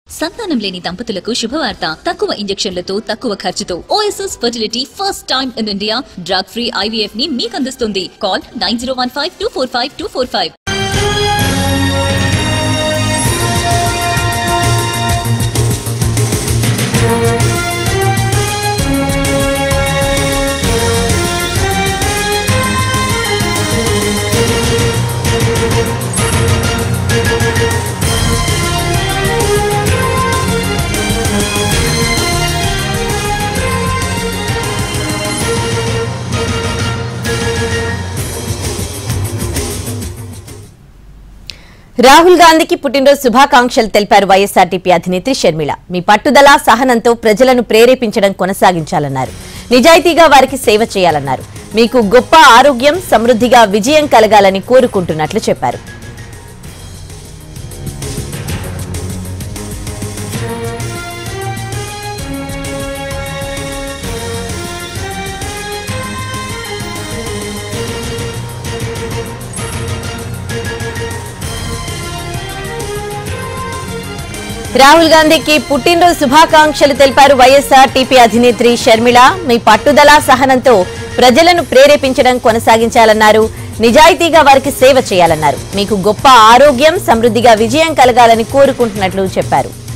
సంతానం లేని దంపతులకు శుభవార్త తక్కువ ఇంజెక్షన్లతో తక్కువ ఖర్చుతో OSS fertility first time in India drug free IVF ని మీకు అందిస్తుంది call nine zero one five two four five two four five Rahul గాంధీకి పుట్టినరోజు శుభాకాంక్షలు తెలిపారు వైఎస్ఆర్టీపీ అధినేత్రి షర్మిల మీ పట్టుదల సహనంతో ప్రజలను ప్రేరేపించడం కొనసాగించాలన్నారు నిజాయితీగా వారికి సేవ చేయాలన్నారు మీకు గొప్ప ఆరోగ్యం సమృద్ధిగా విజయం కలగాలని కోరుకుంటున్నట్లు చెప్పారు రాహుల్ గాంధీకి పుట్టినరోజు శుభాకాంక్షలు తెలిపారు వైఎస్ఆర్ టీపీ అధినేత్రి షర్మిల మీ పట్టుదల సహనంతో ప్రజలను ప్రేరేపించడం కొనసాగించాలన్నారు నిజాయితీగా వారికి సేవ చేయాలన్నారు మీకు గొప్ప ఆరోగ్యం సమృద్ధిగా విజయం కలగాలని కోరుకుంటున్నట్లు చెప్పారు